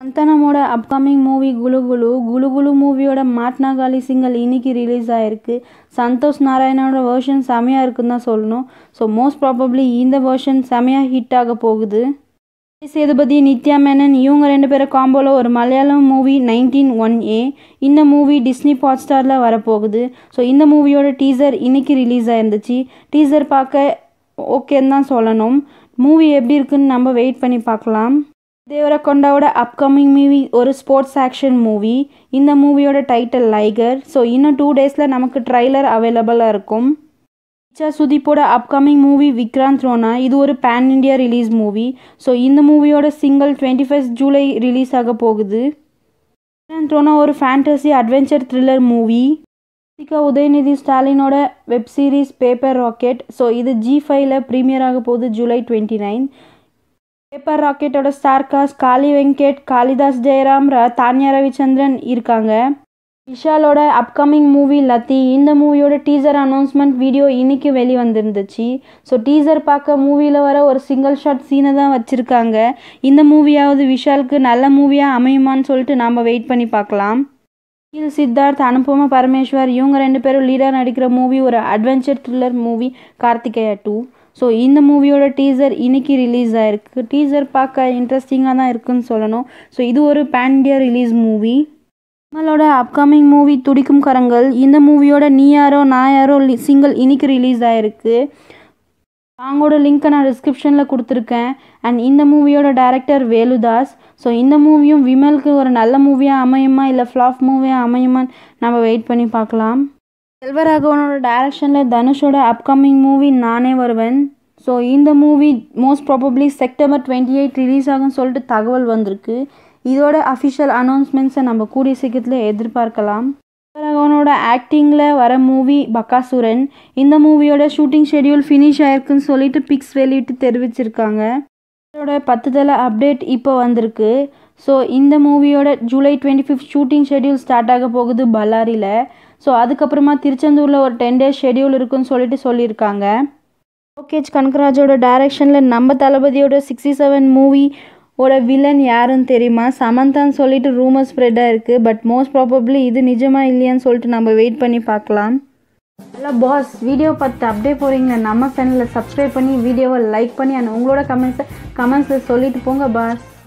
சந்தானமோட upcoming movie Gulu Gulu Gulu Gulu மூவியோட மாட்னாகாலி சிங்கல் இன்னைக்கு ரிலீஸ் ஆயிருக்கு சந்தோஷ் நாராயணோட வேர்ஷன் செமையாக இருக்குன்னு தான் சொல்லணும் ஸோ மோஸ்ட் ப்ராபப்ளி இந்த வேர்ஷன் செமையாக ஹிட் ஆக போகுது விஜய் சேதுபதி நித்யா மேனன் இவங்க ரெண்டு பேரும் காம்போவில் ஒரு Malayalam movie nineteen one A இந்த மூவி டிஸ்னி ஹாட் ஸ்டாரில் வரப்போகுது ஸோ இந்த மூவியோட டீசர் இன்னைக்கு ரிலீஸ் ஆயிருந்துச்சு டீசர் பார்க்க ஓகேன்னு தான் சொல்லணும் மூவி எப்படி இருக்குன்னு நம்ம வெயிட் பண்ணி பார்க்கலாம் தேவரகொண்டாவோட அப்கமிங் மூவி ஒரு ஸ்போர்ட்ஸ் ஆக்ஷன் மூவி இந்த மூவியோட டைட்டில் லைகர் ஸோ இன்னும் டூ டேஸில் நமக்கு ட்ரைலர் அவைலபிளாக இருக்கும் இச்சா சுதீப்போட அப்கமிங் மூவி விக்ராந்த் ரோனா இது ஒரு pan India release movie so இந்த மூவியோட single twenty first July release ஆக போகுது விக்ராந்த் ரோனா ஒரு ஃபேண்டசி அட்வென்ச்சர் த்ரில்லர் மூவி சிகா உதயநிதி ஸ்டாலினோட web series paper rocket so இது ஜி ஃபைவ்ல ப்ரீமியர் ஆக போகுது July twenty nine paper ராக்கெட்டோட star cast Kali Venkat Kalidas Jayaram ர தான்யா ரவிச்சந்திரன் இருக்காங்க விஷாலோட அப்கமிங் மூவி லத்தி இந்த மூவியோட டீசர் அனௌன்ஸ்மெண்ட் வீடியோ இன்னைக்கு வெளி வந்திருந்துச்சு ஸோ டீசர் பார்க்க மூவியில் வர ஒரு சிங்கிள் ஷாட் சீனை தான் வச்சுருக்காங்க இந்த மூவியாவது விஷாலுக்கு நல்ல மூவியாக அமையுமான்னு சொல்லிட்டு நாம் வெயிட் பண்ணி பார்க்கலாம் கீழ் சித்தார்த் அனுபமா பரமேஸ்வர் இவங்க ரெண்டு பேரும் லீடாக நடிக்கிற மூவி ஒரு adventure thriller movie Karthikeya two so இந்த மூவியோட டீசர் இன்னைக்கு ரிலீஸ் ஆயிருக்கு டீசர் பார்க்க இன்ட்ரெஸ்டிங்காக தான் இருக்குன்னு சொல்லணும் ஸோ இது ஒரு பேன் இண்டியா ரிலீஸ் மூவி நம்மளோட அப்கமிங் மூவி துடிக்கும் கரங்கள் இந்த மூவியோட நீ யாரோ நான் யாரோ சிங்கிள் இன்னைக்கு ரிலீஸ் ஆயிருக்கு சாங்கோட லிங்க்கை நான் டிஸ்கிரிப்ஷனில் கொடுத்துருக்கேன் அண்ட் இந்த மூவியோட டைரக்டர் வேலுதாஸ் ஸோ இந்த மூவியும் விமலுக்கு ஒரு நல்ல மூவியாக அமையுமா இல்லை ஃப்ளாப் மூவியாக அமையுமான்னு நம்ம வெயிட் பண்ணி பார்க்கலாம் செல்வராகவனோட டைரக்ஷனில் தனுஷோட அப்கமிங் மூவி நானே வருவேன் ஸோ இந்த movie most probably September twenty eight release ஆகும்னு சொல்லிட்டு தகவல் வந்திருக்கு இதோட அஃபிஷியல் அனௌன்ஸ்மெண்ட்ஸை நம்ம கூடிய சீக்கிரத்தில் எதிர்பார்க்கலாம் செல்வராகவனோட ஆக்டிங்கில் வர மூவி பக்காசுரன் இந்த மூவியோட ஷூட்டிங் ஷெடியூல் ஃபினிஷ் ஆயிருக்குன்னு சொல்லிட்டு பிக்ஸ் வெளியிட்டு தெரிவிச்சிருக்காங்க இதோட பத்து தலை அப்டேட் இப்போ வந்திருக்கு ஸோ இந்த மூவியோட July twenty fifth shooting schedule start ஆக போகுது பல்லாரியில் ஸோ அதுக்கப்புறமா திருச்செந்தூரில் ஒரு டென் டேஸ் ஷெடியூல் இருக்குன்னு சொல்லிட்டு சொல்லியிருக்காங்க லோகேஷ் கனகராஜோட டைரக்ஷனில் நம்ம தளபதியோட சிக்ஸ்டி செவன் மூவி ஓட வில்லன் யாருன்னு தெரியுமா சமந்தான்னு சொல்லிட்டு ரூமர் ஸ்ப்ரெட்டாக இருக்குது பட் மோஸ்ட் ப்ராபப்ளி இது நிஜமா இல்லையான்னு சொல்லிட்டு நம்ம வெயிட் பண்ணி பார்க்கலாம் ஹலோ பாஸ் வீடியோ பார்த்து அப்படியே போகிறீங்க நம்ம சேனலில் சப்ஸ்கிரைப் பண்ணி வீடியோவை லைக் பண்ணி அண்ட் உங்களோட கமெண்ட்ஸை கமெண்ட்ஸில் சொல்லிட்டு போங்க பாஸ்